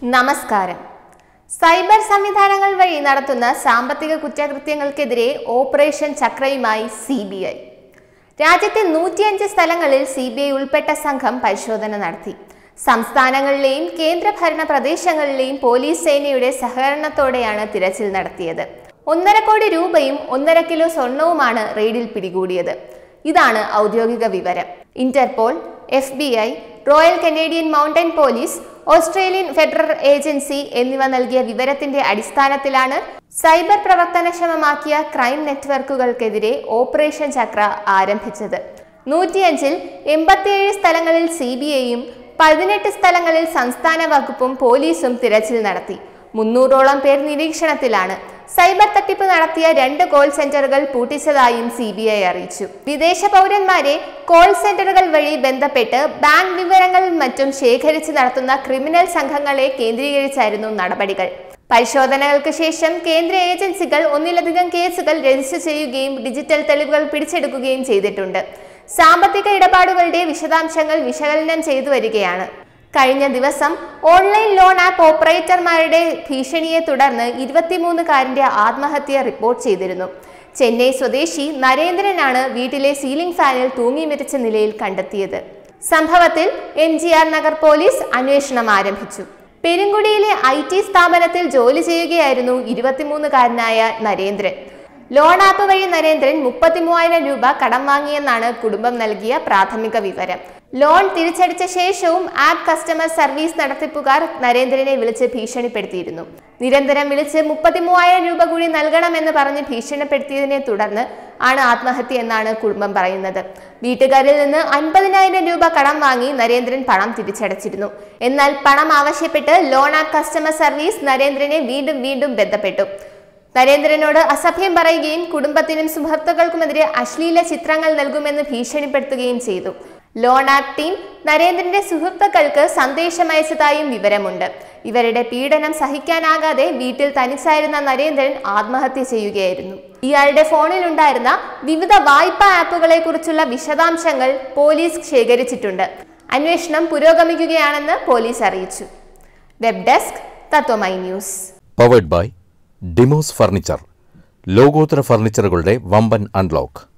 നമസ്കാരം സൈബർ സംവിധാനങ്ങൾ വഴി നടത്തുന്ന സാമ്പത്തിക കുറ്റകൃത്യങ്ങൾക്കെതിരെ ഓപ്പറേഷൻ ചക്രയുമായി സി ബി ഐ രാജ്യത്തെ നൂറ്റിയഞ്ച് സ്ഥലങ്ങളിൽ സി ബി ഐ ഉൾപ്പെട്ട സംഘം പരിശോധന നടത്തി സംസ്ഥാനങ്ങളിലെയും കേന്ദ്രഭരണ പ്രദേശങ്ങളിലെയും പോലീസ് സേനയുടെ സഹകരണത്തോടെയാണ് തിരച്ചിൽ നടത്തിയത് ഒന്നര കോടി രൂപയും ഒന്നര കിലോ സ്വർണവുമാണ് റെയ്ഡിൽ പിടികൂടിയത് ഇതാണ് ഔദ്യോഗിക വിവരം Interpol F B I Royal Canadian Mountain Police Australian Federal Agency എന്നിവ നൽകിയ വിവരത്തിന്റെ അടിസ്ഥാനത്തിലാണ് സൈബർ പ്രവർത്തനക്ഷമമാക്കിയ ക്രൈം നെറ്റ്വർക്കുകൾക്കെതിരെ ഓപ്പറേഷൻ ചക്ര ആരംഭിച്ചത് നൂറ്റിയഞ്ചിൽ എൺപത്തിയേഴ് സ്ഥലങ്ങളിൽ സി ബി ഐയും പതിനെട്ട് സ്ഥലങ്ങളിൽ സംസ്ഥാന വകുപ്പും പോലീസും തിരച്ചിൽ നടത്തി മുന്നൂറോളം പേർ നിരീക്ഷണത്തിലാണ് സൈബർ തട്ടിപ്പ് നടത്തിയ രണ്ട് കോൾ സെന്ററുകൾ പൂട്ടിച്ചതായും സി ബി ഐ അറിയിച്ചു വിദേശ പൗരന്മാരെ കോൾ സെന്ററുകൾ വഴി ബന്ധപ്പെട്ട് ബാങ്ക് വിവരങ്ങളും മറ്റും ശേഖരിച്ച് നടത്തുന്ന ക്രിമിനൽ സംഘങ്ങളെ കേന്ദ്രീകരിച്ചായിരുന്നു നടപടികൾ പരിശോധനകൾക്ക് ശേഷം കേന്ദ്ര ഏജൻസികൾ ഒന്നിലധികം കേസുകൾ രജിസ്റ്റർ ചെയ്യുകയും ഡിജിറ്റൽ തെളിവുകൾ പിടിച്ചെടുക്കുകയും ചെയ്തിട്ടുണ്ട് സാമ്പത്തിക ഇടപാടുകളുടെ വിശദാംശങ്ങൾ വിശകലനം ചെയ്തു വരികയാണ് കഴിഞ്ഞ ദിവസം ഓൺലൈൻ ലോൺ ആപ്പ് ഓപ്പറേറ്റർമാരുടെ ഭീഷണിയെ തുടർന്ന് ഇരുപത്തിമൂന്നുകാരന്റെ ആത്മഹത്യ റിപ്പോർട്ട് ചെയ്തിരുന്നു ചെന്നൈ സ്വദേശി നരേന്ദ്രനാണ് വീട്ടിലെ സീലിംഗ് ഫാനിൽ തൂങ്ങി മരിച്ച നിലയിൽ കണ്ടെത്തിയത് സംഭവത്തിൽ M G R Nagar police അന്വേഷണം ആരംഭിച്ചു പെരുങ്കുടിയിലെ ഐ ടി സ്ഥാപനത്തിൽ ജോലി ചെയ്യുകയായിരുന്നു ഇരുപത്തിമൂന്നുകാരനായ നരേന്ദ്രൻ ലോൺ ആപ്പ് വഴി നരേന്ദ്രൻ മുപ്പത്തി മൂവായിരം രൂപ കടം വാങ്ങിയെന്നാണ് കുടുംബം നൽകിയ പ്രാഥമിക വിവരം ലോൺ തിരിച്ചടിച്ച ശേഷവും ആപ്പ് കസ്റ്റമർ സർവീസ് നടത്തിപ്പുകാർ നരേന്ദ്രനെ വിളിച്ച് ഭീഷണിപ്പെടുത്തിയിരുന്നു നിരന്തരം വിളിച്ച് മുപ്പത്തി മൂവായിരം രൂപ കൂടി നൽകണമെന്ന് പറഞ്ഞ് ഭീഷണിപ്പെടുത്തിയതിനെ തുടർന്ന് ആണ് ആത്മഹത്യ എന്നാണ് കുടുംബം പറയുന്നത് വീട്ടുകാരിൽ നിന്ന് അൻപതിനായിരം രൂപ കടം വാങ്ങി നരേന്ദ്രൻ പണം തിരിച്ചടച്ചിരുന്നു എന്നാൽ പണം ആവശ്യപ്പെട്ട് ലോൺ ആപ്പ് കസ്റ്റമർ സർവീസ് നരേന്ദ്രനെ വീണ്ടും വീണ്ടും ബന്ധപ്പെട്ടു നരേന്ദ്രനോട് അസഭ്യം പറയുകയും കുടുംബത്തിനും സുഹൃത്തുക്കൾക്കുമെതിരെ അശ്ലീല ചിത്രങ്ങൾ നൽകുമെന്ന് ഭീഷണിപ്പെടുത്തുകയും ചെയ്തു ലോൺ ആപ്പ് ടീം നരേന്ദ്രന്റെ സുഹൃത്തുക്കൾക്ക് സന്ദേശം അയച്ചതായും വിവരമുണ്ട് ഇവരുടെ പീഡനം സഹിക്കാനാകാതെ വീട്ടിൽ തനിച്ചായിരുന്ന നരേന്ദ്രൻ ആത്മഹത്യ ചെയ്യുകയായിരുന്നു ഇയാളുടെ ഫോണിൽ ഉണ്ടായിരുന്ന വിവിധ വായ്പാ ആപ്പുകളെ കുറിച്ചുള്ള വിശദാംശങ്ങൾ പോലീസ് ശേഖരിച്ചിട്ടുണ്ട് അന്വേഷണം പുരോഗമിക്കുകയാണെന്ന് പോലീസ് അറിയിച്ചു web desk Tatwamayi news powered by Demos furniture ലോകോത്തര ഫർണിച്ചറുകളുടെ വമ്പൻ അൺലോക്ക്